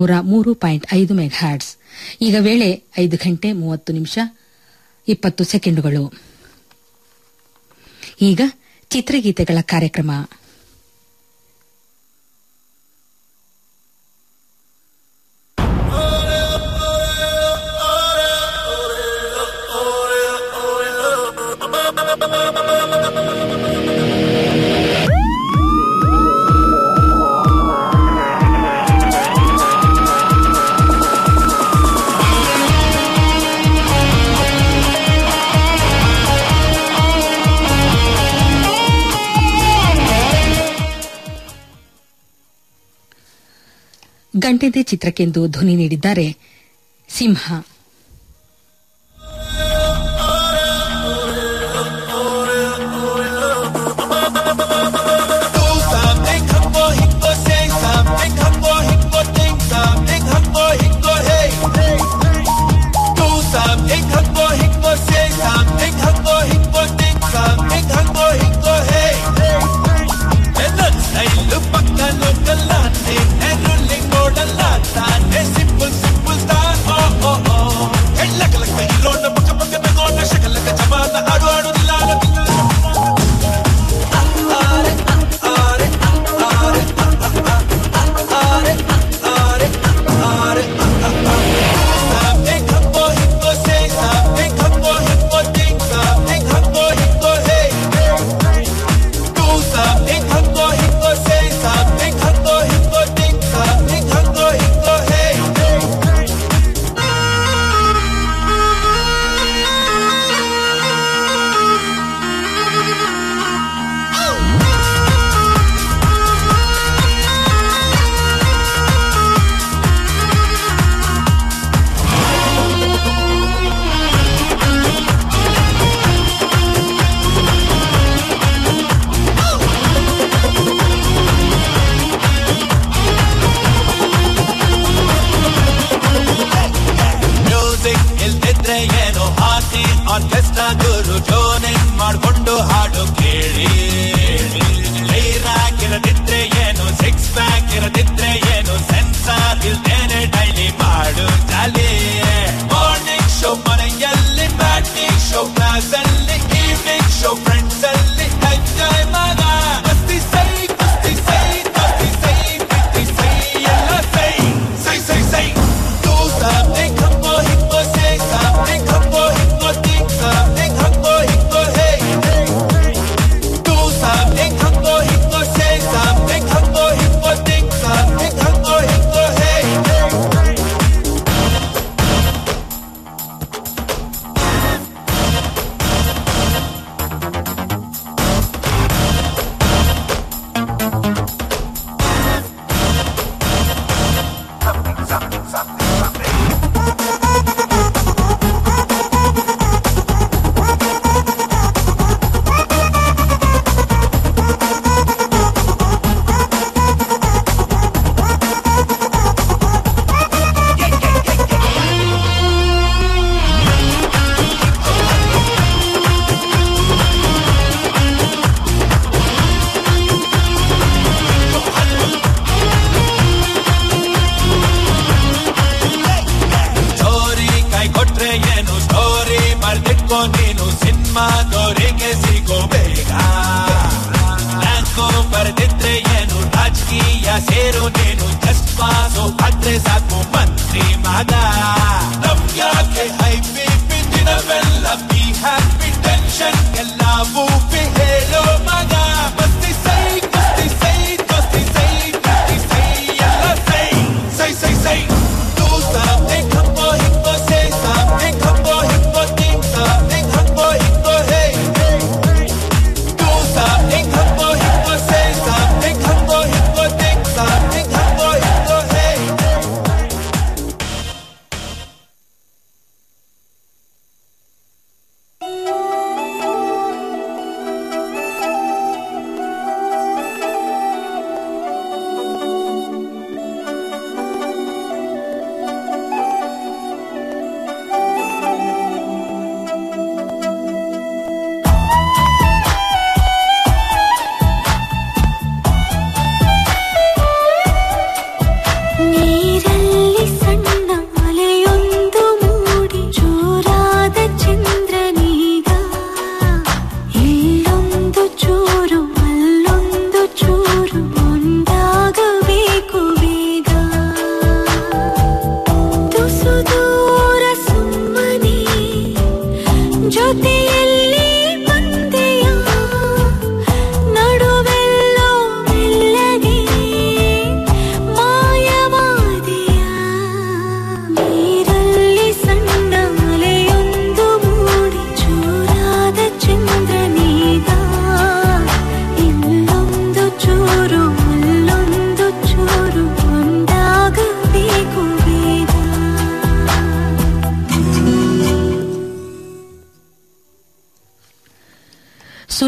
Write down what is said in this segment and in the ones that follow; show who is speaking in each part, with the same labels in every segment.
Speaker 1: ನೂರ ಮೂರು ಪಾಯಿಂಟ್ ಐದು ಮೆಗಾಹ್ಯಾಟ್ಸ್ ಈಗ ವೇಳೆ ಐದು ಗಂಟೆ ಮೂವತ್ತು ನಿಮಿಷ ಇಪ್ಪತ್ತು ಸೆಕೆಂಡುಗಳು ಈಗ ಚಿತ್ರಗೀತೆಗಳ ಕಾರ್ಯಕ್ರಮ ಗಂಟೆದೆ ಚಿತ್ರಕ್ಕೆಂದು ಧ್ವನಿ ನೀಡಿದ್ದಾರೆ Simha
Speaker 2: Do something, humbo, himbo, say something, humbo, himbo, think something, humbo, himbo, hey. Do something, humbo, himbo, say something, humbo, himbo, think something, humbo, himbo, hey. ನನ್ನ ಸ್ಟೈಲು ಪಕ್ಕ ಲೋಕಲ್ ನಾನೇ ರೂಲಿಂಗ್ ಮಾಡಲ್ಲ ತಾನೇ ಸಿಂಪಲ್ ಸಿಂಪಲ್ ತಾನ್ ಓ ಓ ಓ ಹೆಳ್ಳಕಲಕ್ಕ ಇಲ್ಲೋಣ ಪಕ್ಕ ಪಕ್ಕ ನಗೋಣ ಶಕಲಕ ಜಮಾನ ಆಡು ಆಡುದಿಲ್ಲ ಆಡುದಿಲ್ಲ Something humbo, himbo, say something humbo, himbo, think something humbo, himbo, hey. Do something humbo, himbo, say something humbo, himbo, think something humbo, himbo, hey. Music ಇಲ್ದಿದ್ರೆ ಏನು ಹಾಕಿ ಆರ್ಕೆಸ್ಟ್ರಾ ಗುರು ಜೋನಿಂಗ್ ಮಾಡ್ಕೊಂಡು ಹಾಡು ಕೇಳಿ ಲೈರಾಕ್ ಇರದಿದ್ರೆ ಏನು ಸಿಕ್ಸ್ ಪ್ಯಾಕ್ ಇರದಿದ್ರೆ ಏನು ಸೆನ್ಸಾರ್ ಇಲ್ದೇನೆ ಡೈಲಿ ಮಾಡು jolly morning show ಮನೆಯಲ್ಲಿ ಬ್ಯಾಟಿಂಗ್ ಶೋ ಕ್ಲಾಸ್ ಅಲ್ಲಿ ಈವ್ನಿಂಗ್ ಶೋ ಫ್ರೆಂಡ್ಸ್ ಅಲ್ಲಿ ಎಂಜಾಯ್ ಮಾಡ ಮಸ್ತಿ ಸೈ ಕುಸ್ತಿ ಸೈ ದೋಸ್ತಿ ಸೈ ಪ್ರೀತಿ ಸೈ ಎಲ್ಲ ಸೈ ಸೈ ಸೈ ಸೈ Do something humbo himbo say something humbo himbo think something humbo himbo hey Do something humbo himbo say something humbo himbo think something humbo himbo hey story ಕೈ ಕೊಟ್ರೆ ಏನು ಸ್ಟೋರಿ ಬರ್ದಿಟ್ಕೋ ನೀನು ಸಿನಿಮಾದವರಿಗೆ ಸಿಗೋ ಬೇಗ ಬ್ಯಾಂಕು ಬರ್ದಿದ್ರೆ ಏನು ರಾಜಕೀಯ ಸೇರು ನೀನು ಜಸ್ಟ್ ಪಾಸು ಆದ್ರೆ ಸಾಕು ಮಂತ್ರಿ ಮಗ ನಮ್ಯಾಕೆ ಹೈ ಬಿ ಪಿ ದಿನವೆಲ್ಲ ಬಿ ಹ್ಯಾಪಿ ಟೆನ್ಷನ್ ಎಲ್ಲ ಮೂಪಿ ಹೇಳೋ ಮಗ ಮಸ್ತಿ ಸೈ ಕುಸ್ತಿ ಸೈ ದೋಸ್ತಿ ಸೈ ಪ್ರೀತಿ ಸೈ ಎಲ್ಲ ಸೈ ಸೈ ಸೈ ಸೈ Do something humbo himbo say something humbo himbo think something humbo himbo hey Do something humbo himbo say something humbo himbo think something humbo himbo hey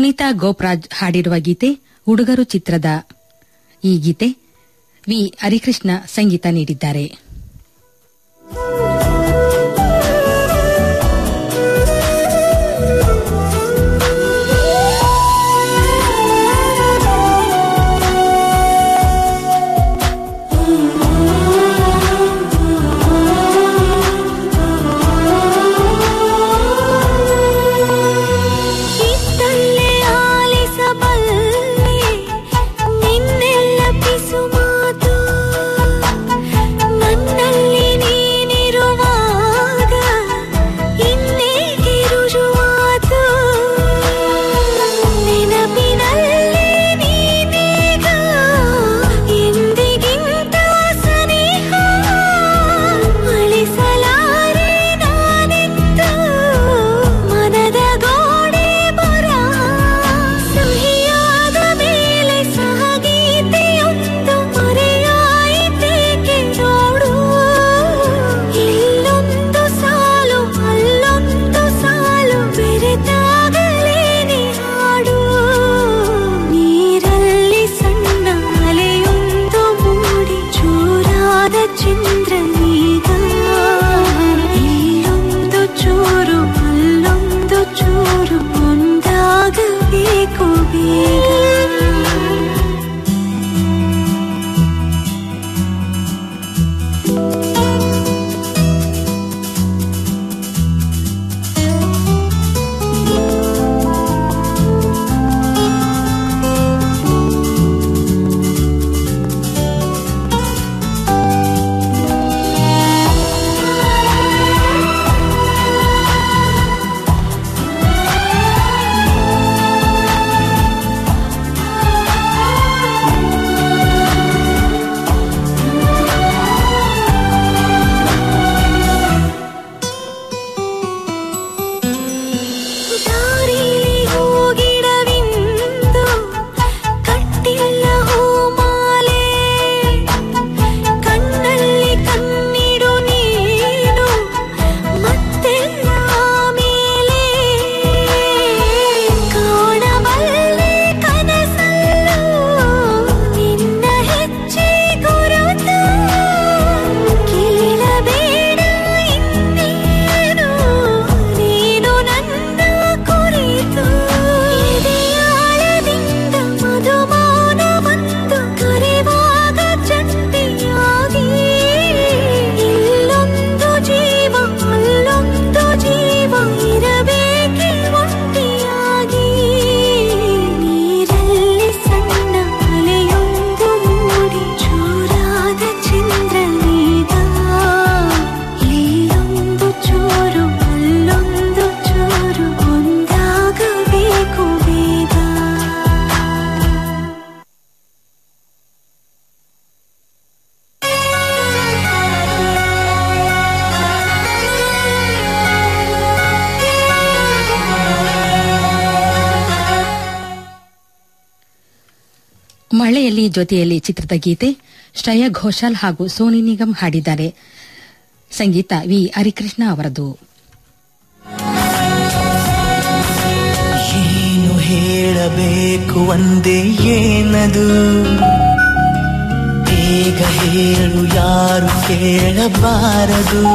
Speaker 1: Sunita ಗೋಪ್ರಾಜ್ ಹಾಡಿರುವ ಗೀತೆ ಹುಡುಗರು ಚಿತ್ರದ ಈ ಗೀತೆ ವಿ ಹರಿಕೃಷ್ಣ ಸಂಗೀತ ನೀಡಿದ್ದಾರೆ
Speaker 3: ಇತ್ತಲ್ಲೇ ಆಲಿಸಬಲ್ಲೆ ನಿನ್ನೆಲ್ಲ ಪಿಸು ಮಾತು ನನ್ನಲ್ಲಿ ನೀನಿರುವಾಗ ಇನ್ನೇಕೆ ರುಜುವಾತು ನೆನಪಿನಲ್ಲಿ ನೀನೀಗ ಎಂದಿಗಿಂತ ಸನಿಹ ಅಳಿಸಲಾರೆ ನಾನೆಂದು ಮನದ ಗೋಡೆ ಬರ ಸಹಿಯಾದ ಮೇಲೆ ಸಹಗೀತೆಯೊಂದು ಮರೆಯಾಯಿತೇಕೆ ನೋಡು ಇಲ್ಲೊಂದು ಸಾಲು ಅಲ್ಲೊಂದು ಸಾಲು ಬೆರೆತಾಗಲೇನೆ ಹಾಡು ನೀರಲ್ಲಿ ಸಣ್ಣ ಅಲೆಯೊಂದು ಮೂಡಿ ಚೂರಾದ ಚಂದ್ರನೀಗ ಇಲ್ಲೊಂದು ಚೂರು ಅಲ್ಲೊಂದು ಚೂರು ಒಂದಾಗಬೇಕು ಬೇಗ ದಾರಿಲಿ ಹೋಗಿಡವಿಂದು ಕಟ್ಟಿಲ್ಲ ಹೂಮಾಲೆ ಕಣ್ಣಲ್ಲಿ ಕಣ್ಣಿಡು ನೀನು ಮತ್ತೆಲ್ಲ ಆಮೇಲೆ ಕಾಣಬಲ್ಲೆ ಕನಸಲ್ಲೂ ನಿನ್ನ ಹೆಜ್ಜೆ ಗುರುತು ಕೇಳಬೇಡ ಇನ್ನೇನು ನೀನು ನನ್ನ ಕುರಿತು ಎದೆಯಾಳದಿಂದ ಮಧುಮೌನ ಬಂದು ಕರೆವಾಗ ಚಂಡಿಯಾಗಿ ಇಲ್ಲೊಂದು ಜೀವ ಅಲ್ಲೊಂದು ಜೀವ ಇರಬೇಕೆ ಒಂಟಿಯಾಗಿ ನೀರಲ್ಲಿ ಸಣ್ಣ ಅಲೆಯೊಂದು ಮೂಡಿ ಚೂರಾದ ಚಂದ್ರನೀಗ ಇಲ್ಲೊಂದು ಚೂರು ಅಲ್ಲೊಂದು ಚೂರು ಒಂದಾಗಬೇಕು ಬೇಗ
Speaker 1: ಮಳೆಯಲ್ಲಿ ಜೊತೆಯಲ್ಲಿ ಚಿತ್ರದ ಗೀತೆ ಶ್ರೇಯಾ ಘೋಷಾಲ್ ಹಾಗೂ ಸೋನಿ ನಿಗಮ್ ಹಾಡಿದ್ದಾರೆ ಸಂಗೀತ ವಿ ಹರಿಕೃಷ್ಣ ಅವರದು
Speaker 4: ಏನು ಹೇಳಬೇಕು ಒಂದೇ ಏನದು ಬೇಗ ಹೇಳು ಯಾರು ಕೇಳಬಾರದು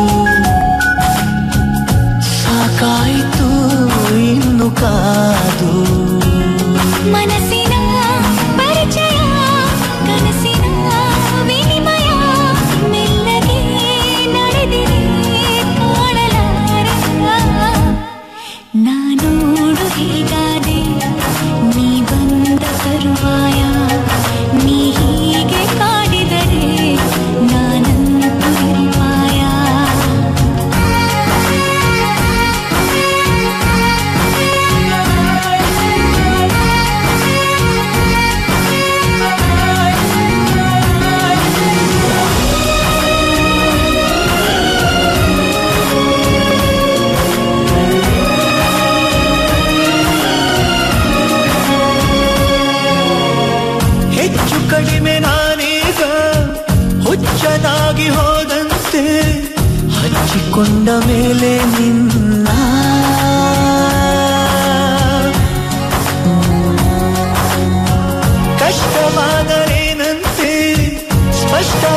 Speaker 4: ಸಾಕಾಯಿತು ಇನ್ನು ಕಾದು
Speaker 3: ಮನಸ್ಸಿನ ಪರಿಚಯ ಕನಸಿನ ವಿನಿಮಯ ಮೆಲ್ಲಗೆ ನಡೆದಿರೆ ಕಾಣಲಾರ ನಾನೋಡು ಹೀಗಾದೆ ನೀ ಬಂದ ತರುವಾಯ ನೀ ಹೀಗೆ ಕಾಡಿದರೆ ನಾನಂತೂ ನಿರ್ವಾಯ
Speaker 4: ಹೆಚ್ಚು ಕಡಿಮೆ ನಾನೀಗ ಹುಚ್ಚನಾಗಿ ಹೋದಂತೆ ಹಚ್ಚಿಕೊಂಡ ಮೇಲೆ ನಿನ್ನ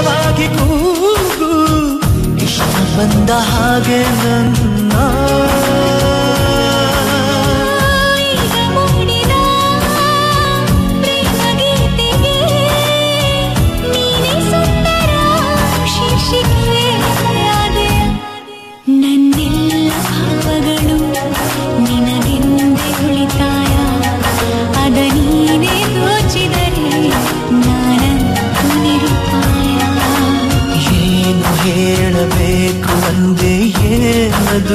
Speaker 4: ಇಷ್ಟವಾಗಿ ಕೂಗು ಇಷ್ಟ ಬಂದ ಹಾಗೆ ನನ್ನ
Speaker 3: ಈಗ ಮೂಡಿದ ಪ್ರೇಮ ಗೀತೆಗೆ ನೀನೇ ಸುಂದರ ಶೀರ್ಷಿಕೆ ಆದೆ ನನ್ನೆಲ್ಲ ಭಾವಗಳು ನಿನಗೆಂದೇ ಉಳಿತಾಯ ಅದ ನೀನೇ ದೋಚಿದರೆ ನಾನಂತೂ ನಿರುಪಾಯ
Speaker 4: ಏನು ಹೇಳಬೇಕು ಅಂದೆ ಏನದು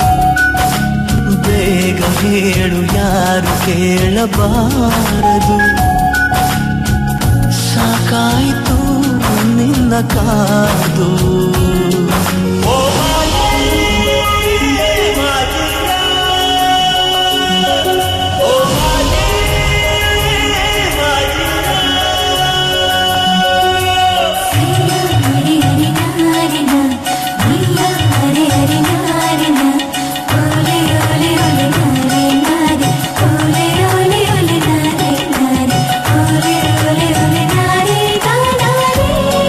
Speaker 4: ಬೇಗ ಹೇಳು ಯಾರು ಕೇಳಬಾರದು ಸಾಕಾಯಿತು ನಿನ್ನ ಕಾದು
Speaker 3: ಹರಿ ಹರಿ ನಾರಿನ ನೀಯ ಹರಿ ಹರಿ ನಾರಿನ ಓಲೆ ಓಲೆ ಓಲೆ ನಾರಿ ನಾರಿ ಓಲೆ ಓಲೆ ಓಲೆ ನಾರಿ ನಾರಿ ಓಲೆ ಓಲೆ ಓಲೆ ನಾರಿ ನಾರಿ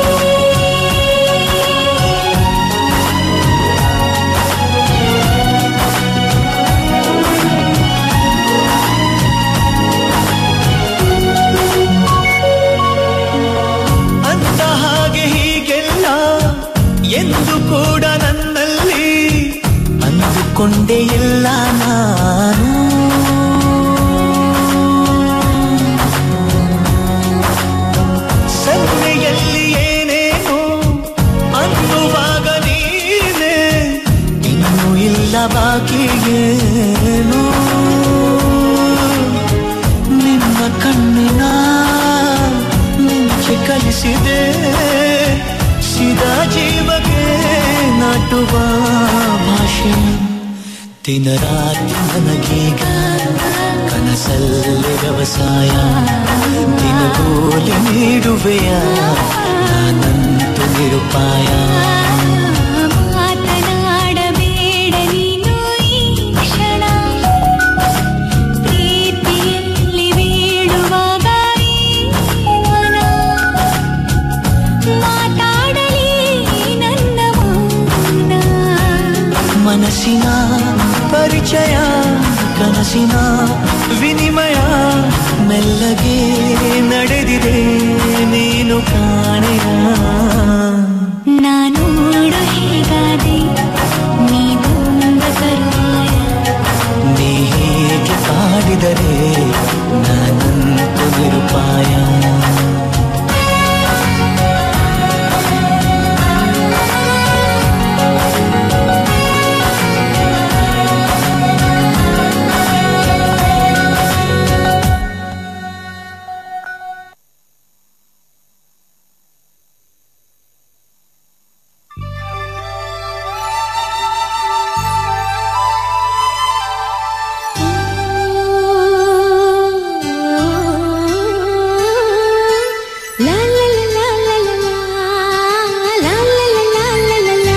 Speaker 4: ಅಂತ ಹಾಗೆ ಹೀಗೆಲ್ಲ ಎಂದು ಕೂಡ ನನ್ನಲ್ಲಿ ಅಂದುಕೊಂಡೆ ಇಲ್ಲ ನಾನು ಸನ್ನೆಯಲ್ಲಿ ಏನೇನು ಅನ್ನುವಾಗ ನೀನೆ ಇನ್ನೂ ಇಲ್ಲ ಬಾಕಿ ಏನು ನಿಮ್ಮ ಕಣ್ಣಿನ ಮಿಂಚಿ ಕಲಿಸಿದೆ ಸಿದಾ ಜೀವಕ್ಕೆ ನಾಟುವ ಭಾಷೆ ದಿನ ರಾತ್ರಿ ನನಗೀಗ ಕನಸಲ್ಲಿ ವ್ಯವಸಾಯ ದಿನಗೂಲಿ ನೀಡುವೆಯ ನಾನಂತೂ ನಿರುಪಾಯ
Speaker 3: ಮಾತನಾಡಬೇಡ ನೀನು ಈ ಕ್ಷಣ ಪ್ರೀತಿಯಲ್ಲಿ ಬೀಳುವಾಗ ಈ ಮನ ಮಾತಾಡಲಿ ನನ್ನ ಮೌನ
Speaker 4: ಮನಸ್ಸಿನ ಪರಿಚಯ ಕನಸಿನ ವಿನಿಮಯ ಮೆಲ್ಲಗೆ ನಡೆದಿದೆ ನೀನು ಕಾಣೆಯ
Speaker 3: ನಾನು ಹೇಗಾದೆ ನೀ ಬಂದ ತರುವಾಯ
Speaker 4: ನೀ ಹೇಗೆ ಕಾಡಿದರೆ ನಾನಂತೂ ನಿರುಪಾಯ
Speaker 3: ಲಾ ಲಾ ಲಾ ಲಾ ಲಾ ಲಾ ಲಾ ಲಾ ಲಾ ಲಾ ಲಾ ಲಾ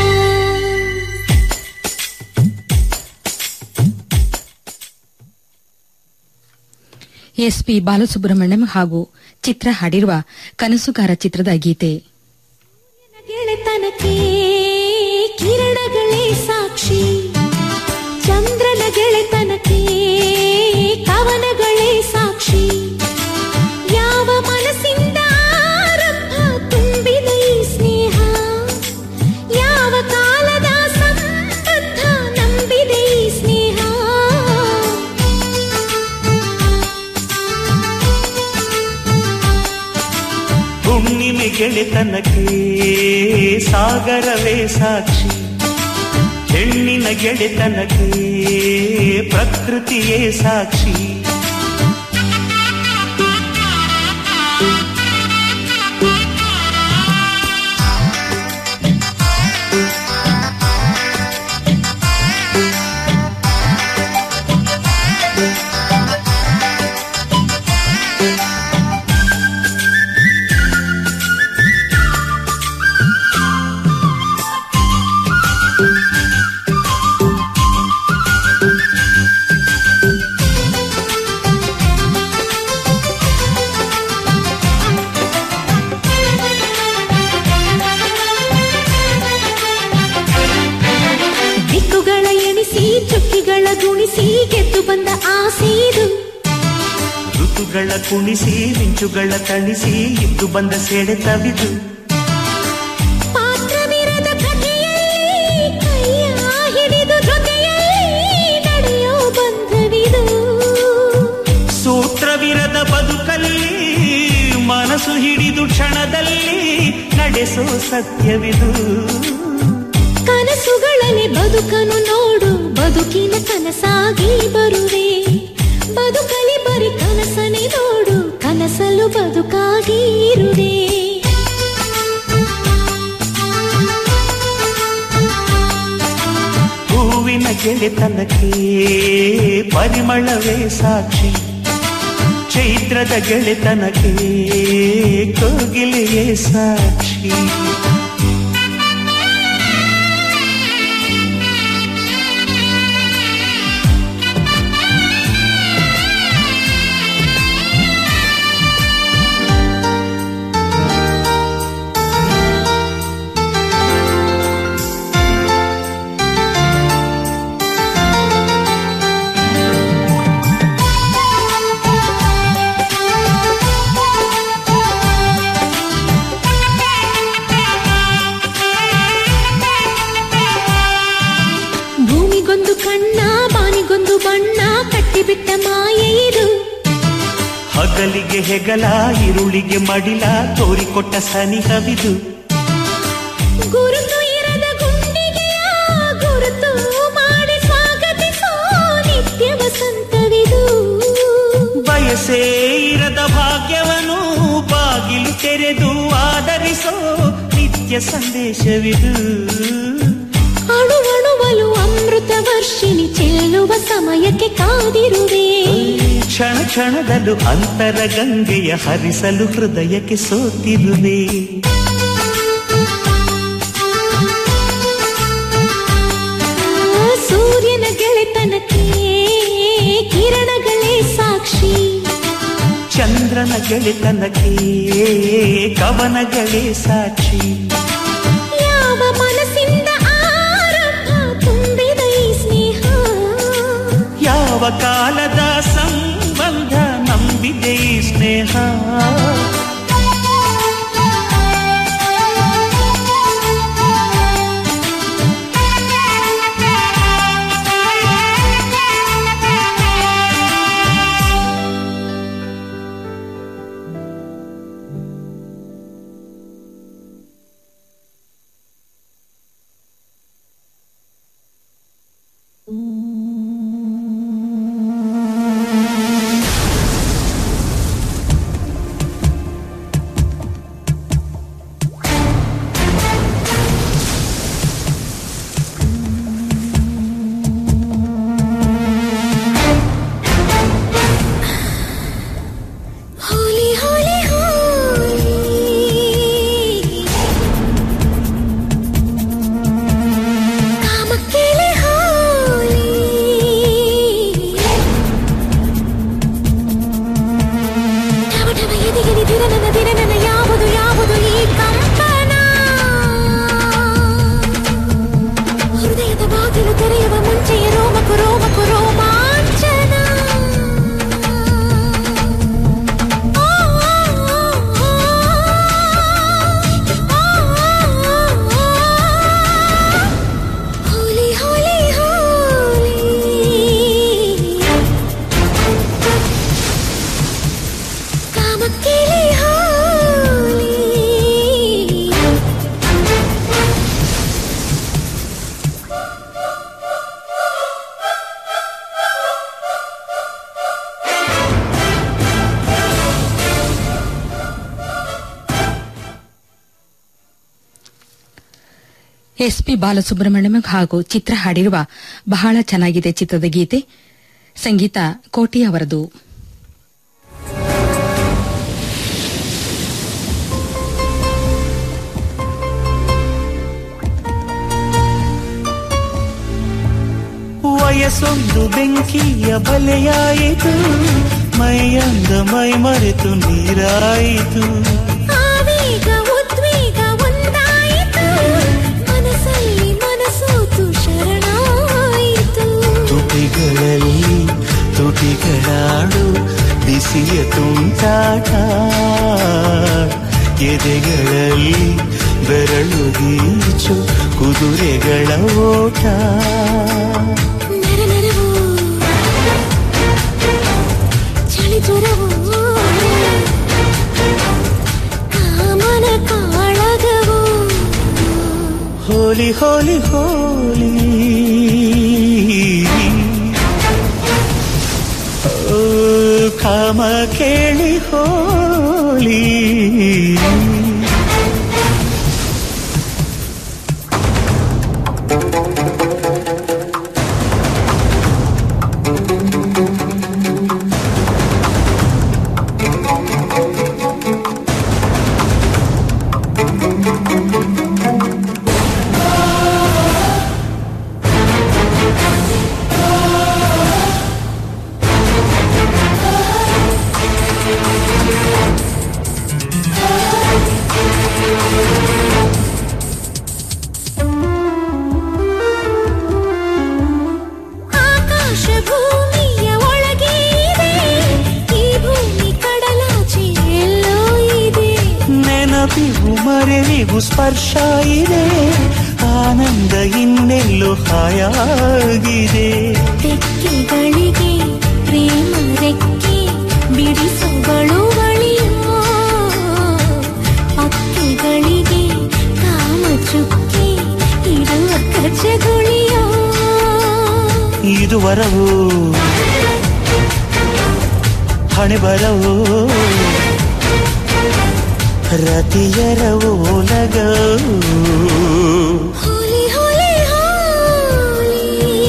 Speaker 1: ಎಸ್ಪಿ ಬಾಲಸುಬ್ರಹ್ಮಣ್ಯಂ ಹಾಗೂ ಚಿತ್ರ ಹಾಡಿರುವ ಕನಸುಗಾರ ಚಿತ್ರದ ಗೀತೆ
Speaker 3: ಗೆಳೆತನಕ್ಕೆ ಕಿರಣಗಳೇ ಸಾಕ್ಷಿ ಚಂದ್ರನ ಗೆಳೆತನಕ್ಕೆ ಕವನಗಳೇ ಸಾಕ್ಷಿ ಯಾವ ಮನಸ್ಸಿಂದ ಆರಂಭ ತುಂಬಿದ ಈ ಸ್ನೇಹ ಯಾವ ಕಾಲದ ಸಂಬಂಧ ನಂಬಿದೆ ಈ ಸ್ನೇಹ
Speaker 4: ಹುಣ್ಣಿಮೆ ಗೆಳೆತನಕ್ಕೆ ಸಾಗರವೇ ಸಾಕ್ಷಿ ಹೆಣ್ಣಿನ ಗೆಳೆತನಕ್ಕೆ ಪ್ರಕೃತಿಯೇ ಸಾಕ್ಷಿ
Speaker 3: ಎಣಿಸಿ ಚುಕ್ಕಿಗಳ ಗುಣಿಸಿ ಗೆದ್ದು ಬಂದ ಆಸೀದು
Speaker 4: ಋತುಗಳ ಕುಣಿಸಿ ಮಿಂಚುಗಳ ತಣಿಸಿ ಇದ್ದು ಬಂದ ಸೆಳೆತವಿದು
Speaker 3: ಪಾತ್ರವಿರದ ಕಥೆಯಲ್ಲಿ ಕೈಯ ಹಿಡಿದು ಜೊತೆಯಲ್ಲಿ ನಡೆಯೋ ಬಂಧವಿದು
Speaker 4: ಸೂತ್ರವಿರದ ಬದುಕಲ್ಲಿ ಮನಸ್ಸು ಹಿಡಿದು ಕ್ಷಣದಲ್ಲಿ ನಡೆಸೋ ಸತ್ಯವಿದು
Speaker 3: ಕನಸುಗಳಲ್ಲಿ ಬದುಕನು ನೋಡು ಬದುಕಿನ ಕನಸಾಗಿ ಬರುವೆ ಬದುಕಲಿ ಬರಿ ಕನಸನೆ ನೋಡು ಕನಸಲು ಬದುಕಾಗಿ ಇರುವೆ
Speaker 4: ಹೂವಿನ ಗೆಳೆತನಕ್ಕೆ ಪರಿಮಳವೇ ಸಾಕ್ಷಿ ಚೈತ್ರದ ಗೆಳೆತನಕ್ಕೆ ಕೋಗಿಲೆಯೇ ಸಾಕ್ಷಿ
Speaker 3: ಭೂಮಿಗೊಂದು ಕಣ್ಣ ಬಾನಿಗೊಂದು ಬಣ್ಣ ಕಟ್ಟಿಬಿಟ್ಟ ಮಾಯೆ ಇದು
Speaker 4: ಹಗಲಿಗೆ ಹೆಗಲ ಇರುಳಿಗೆ ಮಡಿಲ ತೋರಿಕೊಟ್ಟ ಸನಿಹವಿದು
Speaker 3: ಗುರುತು ಇರದ ಗುಂಡಿಗೆಯ ಗುರುತು ಮಾಡಿ ಸ್ವಾಗತಿಸೋ ನಿತ್ಯ ವಸಂತವಿದು
Speaker 4: ಬಯಸೇ ಇರದ ಭಾಗ್ಯವನು ಬಾಗಿಲು ತೆರೆದು ಆದರಿಸೋ ನಿತ್ಯ ಸಂದೇಶವಿದು
Speaker 3: ಅಣುವಣುವಲು ಅಮೃತ ವರ್ಷಿಣಿ ಚೆಲ್ಲುವ ಸಮಯಕ್ಕೆ ಕಾದಿರುವೆ
Speaker 4: ಕ್ಷಣ ಕ್ಷಣದಲ್ಲೂ ಅಂತರ ಗಂಗೆಯ ಹರಿಸಲು ಹೃದಯಕ್ಕೆ ಸೋತಿರುವೆ
Speaker 3: ಆ ಸೂರ್ಯನ ಗೆಳೆತನಕ್ಕೆ ಕಿರಣಗಳೇ ಸಾಕ್ಷಿ
Speaker 4: ಚಂದ್ರನ ಗೆಳೆತನಕ್ಕೆ ಕವನಗಳೇ ಸಾಕ್ಷಿ
Speaker 3: ಯಾವ ಮನಸ್ಸಿಂದ ಆರಂಭ ತುಂಬಿದ ಈ ಸ್ನೇಹ
Speaker 4: ಯಾವ ಕಾಲದ ಸಂಬಂಧ ನಂಬಿದೆ ಈ ಸ್ನೇಹ
Speaker 3: ಹೋಲಿ ಹೋಲಿ ಹೋಲಿ ಕಾಮಕ್ಕೆಲೆ ಹೋಲಿ ಠಮ ಠಮ ಎದೆಗೆದೆ ದಿರನನ ದಿರನನ ಯಾವುದು ಯಾವುದು ಈ ಕಂಪನ ಹೃದಯದ ಬಾಗಿಲು ತೆರೆಯುವ ಮುಂಚೆಯೇ ರೋಮಕು ರೋಮಕು ರೋಮಾಂಚನ ಹೋಲಿ ಹೋಲಿ ಹೋಲಿ ಕಾಮಕ್ಕಿಲಿ ಹೋಲಿ
Speaker 1: ಎಸ್ಪಿ ಬಾಲಸುಬ್ರಹ್ಮಣ್ಯಂ ಹಾಗೂ ಚಿತ್ರ ಹಾಡಿರುವ ಬಹಳ ಚೆನ್ನಾಗಿದೆ ಚಿತ್ರದ ಗೀತೆ ಸಂಗೀತ ಕೋಟಿ ಅವರದು
Speaker 4: ವಯಸ್ಸೊಂದು ಬೆಂಕಿಯ ಬಲೆಯಾಯಿತು ಮೈಯಂದ ಮೈ ಮರೆತು ನೀರಾಯಿತು
Speaker 3: ಆವೇಗ ಉದ್ವೇಗ ಒಂದಾಯಿತು ಮನಸ್ಸಲ್ಲಿ ಮನಸೋತು ಶರಣಾಯಿತು
Speaker 4: ಕುದುರೆಗಳ ಓಟ
Speaker 3: ನರನರವೋ ಚಳಿ ಜ್ವರವೋ ಕಾಮನ ಕಾಳಗವೋ
Speaker 4: ಹೋಲಿ ಹೋಲಿ ಹೋಲಿ ಓ, ಕಾಮ ಕೇಳಿ ಹೋಲಿ
Speaker 3: ಆಕಾಶ ಭೂಮಿಯ ಒಳಗೆ ಇದೆ ಈ ಭೂಮಿ ಕಡಲಾಚೆ ಎಲ್ಲೋ ಇದೆ
Speaker 4: ನೆನಪಿಗೂ ಮರೆವಿಗೂ ಸ್ಪರ್ಶ ಇದೆ ಆನಂದ ಇನ್ನೆಲ್ಲೋ ಹಾಯಾಗಿದೆ
Speaker 3: ತೆಕ್ಕೆಗಳಿಗೆ ಪ್ರೇಮ ರೆಕ್ಕೆ ಬಿಡಿಸುಗಳು ಬಳಿಯೋ ಪಕ್ಕೆಗಳಿಗೆ ಕಾಮ ಚುಕ್ಕೆ ಇಡುವ ಕಚಗುಳಿಯೋ
Speaker 4: ಇದು ವರವು ಹಣೆ ಬರವು ರತಿಯರ ಓಲಗವು
Speaker 3: ಹೋಲಿ ಹೋಲಿ ಹೋಲಿ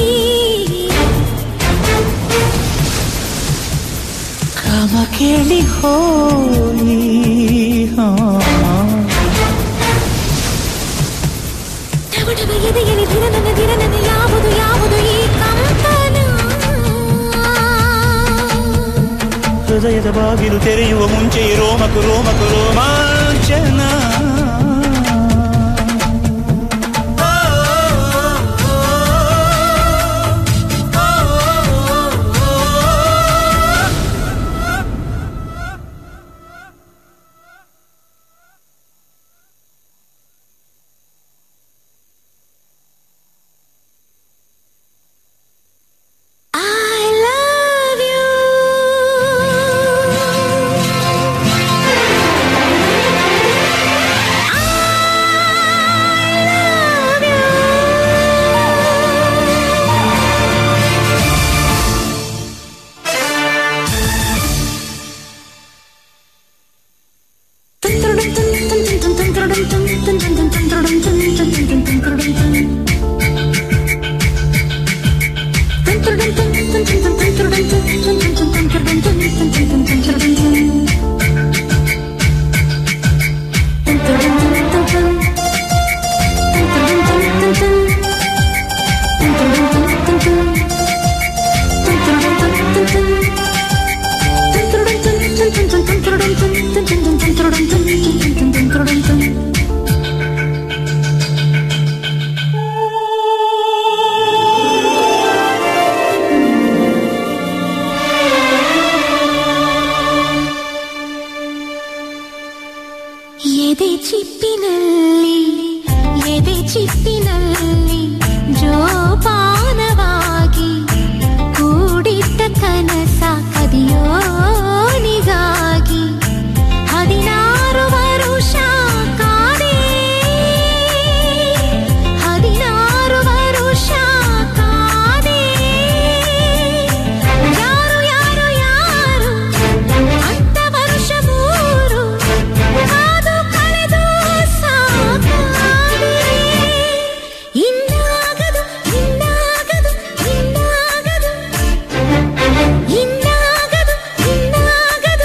Speaker 4: ಕಾಮ ಕೇಳಿ ಹೋಲಿ ಹಾ
Speaker 3: ಟವ ಟವ ಎದೆಯಲ್ಲಿ ಧಿರ ನನ್ನ ಧಿರ ನನ್ನ ಯಾವುದು ಯಾವುದು ಈ ಕಂಪನ
Speaker 4: ಹೃದಯದ ಬಾಗಿಲು ತೆರೆಯುವ ಮುಂಚೆ ರೋಮಕು ರೋಮಕು ರೋಮಾಂಚನ
Speaker 3: I love ಎದೆ ಚಿಪ್ಪಿನಲ್ಲಿ ಎದೆ ಚಿಪ್ಪಿನಲ್ಲಿ ಜೋಪಾನವಾಗಿ ಕೂಡಿಟ್ಟ ಕನಸ ಕದಿಯೋನಿಗಾಗಿ ಹದಿನಾರು ವರುಷ ಕಾದೆ ಹದಿನಾರು ವರುಷ ಕಾದೆ ಯಾರು ಯಾರು ಯಾರು ಅಂತ ವರುಷ ಮೂರು ಕಾದು ಕಳೆದು ಸಾಕಾದೆ ಇನ್ನಾಗದು ಇನ್ನಾಗದು ಇನ್ನಾಗದು ಇನ್ನಾಗದು ಇನ್ನಾಗದು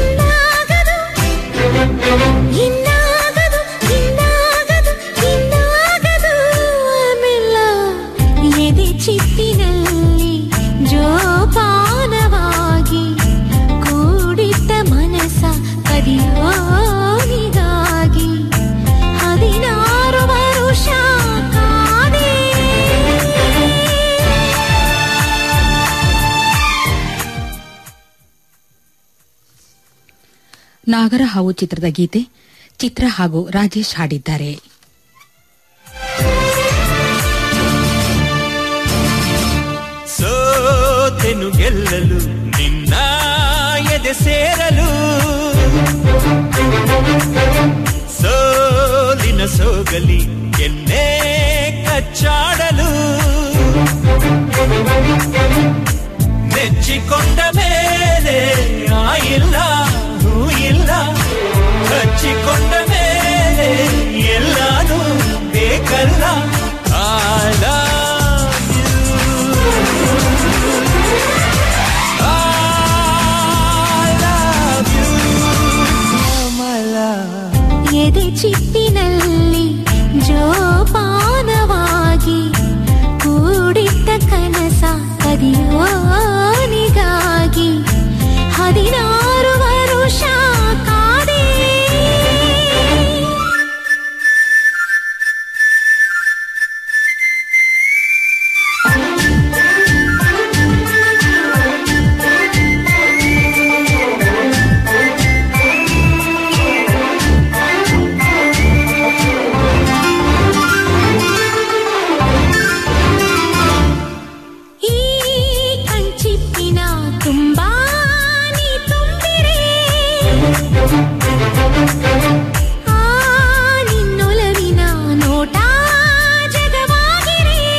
Speaker 3: ಇನ್ನಾಗದು ಇನ್ನಾಗದು ಇನ್ನಾಗದು ಇನ್ನಾಗದು ಆಮೆಲ್ಲ ಎದೆ ಚಿಪ್ಪಿನಲ್ಲಿ ಜೋಪಾನವಾಗಿ ಕೂಡಿಟ್ಟ ಮನಸ ಕದಿಯೋನಿಗಾಗಿ ಹದಿನಾರು ವರುಷ ಕಾದೆ
Speaker 1: ನಾಗರಹಾವು ಚಿತ್ರದ ಗೀತೆ ಚಿತ್ರ ಹಾಗೂ ರಾಜೇಶ್ ಹಾಡಿದ್ದಾರೆ
Speaker 3: ಿ
Speaker 4: ಗೆಲ್ಲಲು ನಿನ್ನ ಎದೆ ಸೇರಲು ಸೋಲಿನ ಸೋಗಲಿ ಎನ್ನೇ ಕಚ್ಚಾಡಲು ನೆಚ್ಚಿಕೊಂಡ ಮೇಲೆ ಆ ಇಲ್ಲ ಹೂ ಇಲ್ಲ ಹಚ್ಚಿಕೊಂಡ ಮೇಲೆ ಎಲ್ಲಾನು ಬೇಕಲ್ಲ I love you. I love you, my love.
Speaker 3: ಎದೆ ಚಿಪ್ಪಿನಲ್ಲಿ ಜೋಪಾನವಾಗಿ ಕೂಡಿಟ್ಟ ಕನಸ ಕದಿಯೋನಿಗಾಗಿ ಹದಿನಾರು ವರುಷ ಕಾದೆ ಈ ಕಂಚಿಪ್ಪಿನ ತುಂಬಾ ನೀ ತುಂಬಿರೆ ಆ ನಿನ್ನೊಲವಿನ ನೋಟ ಜಗವಾಗಿರೆ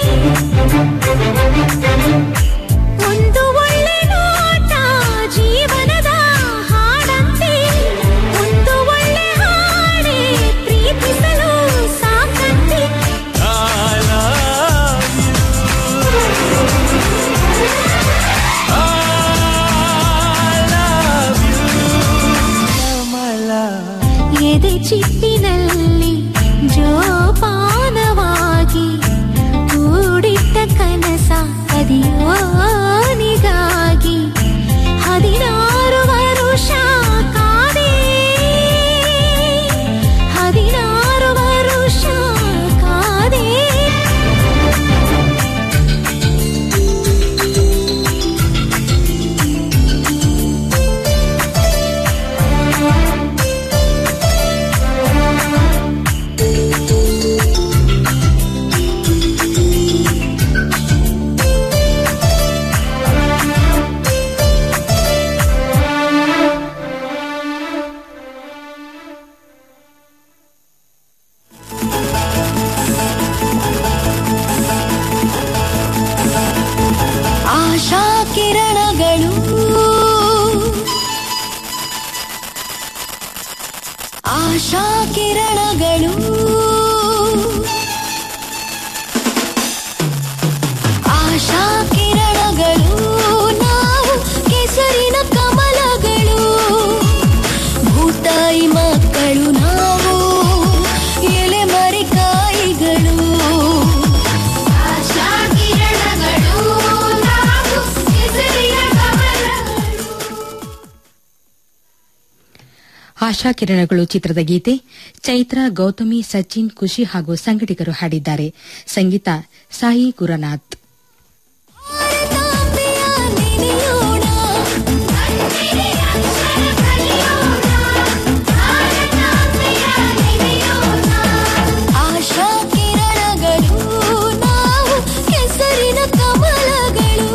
Speaker 3: ಒಂದು ಒಳ್ಳೆ ನೋಟ ಜೀವನದ ಹಾಡಂತೆ ಒಂದು ಒಳ್ಳೆ ಹಾಡೆ ಪ್ರೀತಿಸಲು ಸಾಕಂತೆ
Speaker 4: I love you. I love you, my love.
Speaker 3: ಎದೆ ಚಿಪ್ಪಿನಲ್ಲಿ ಜೋಪಾನವಾಗಿ ಕೂಡಿಟ್ಟ ಕನಸ ಕದಿಯೋನಿಗಾಗಿ ಹದಿನಾರು ವರುಷ ಕಾದೆ ಹದಿನಾರು ವರುಷ ಕಾದೆ ಆಶಾ ಕಿರಣಗಳು ಆಶಾ ಕಿರಣಗಳು ಆಶಾ ಕಿರಣಗಳು ನಾವು ಕೆಸರಿನ ಕಮಲಗಳು ಭೂತಾಯಿ ಮಕ್ಕಳು ನಾವು ಎಲೆ ಮರಿಕಾಯಿಗಳು ಆಶಾ ಕಿರಣಗಳು ನಾವು ಕೆಸರಿನ ಕಮಲಗಳು
Speaker 1: ಆಶಾ ಕಿರಣಗಳು ಚಿತ್ರದ ಗೀತೆ ಚೈತ್ರ ಗೌತಮಿ ಸಚಿನ್ ಖುಷಿ ಹಾಗೂ ಸಂಗಡಿಗರು ಹಾಡಿದ್ದಾರೆ ಸಂಗೀತ ಸಾಯಿ ಗುರುನಾಥ್
Speaker 3: ಭಾರತಾಂಬೆಯ ನೆನೆಯೋಣ ಕಣ್ಣಿಗೆ ಅಕ್ಷರ ಕಲಿಯೋಣ ಭಾರತಾಂಬೆಯ ನೆನೆಯೋಣ ಆಶಾ ಕಿರಣಗಳು ನಾವು ಹೆಸರಿನ ಕಮಲಗಳು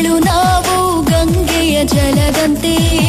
Speaker 3: ಮಕ್ಕಳು ನಾವು ಗಂಗೆಯ ಜಲದಂತೆ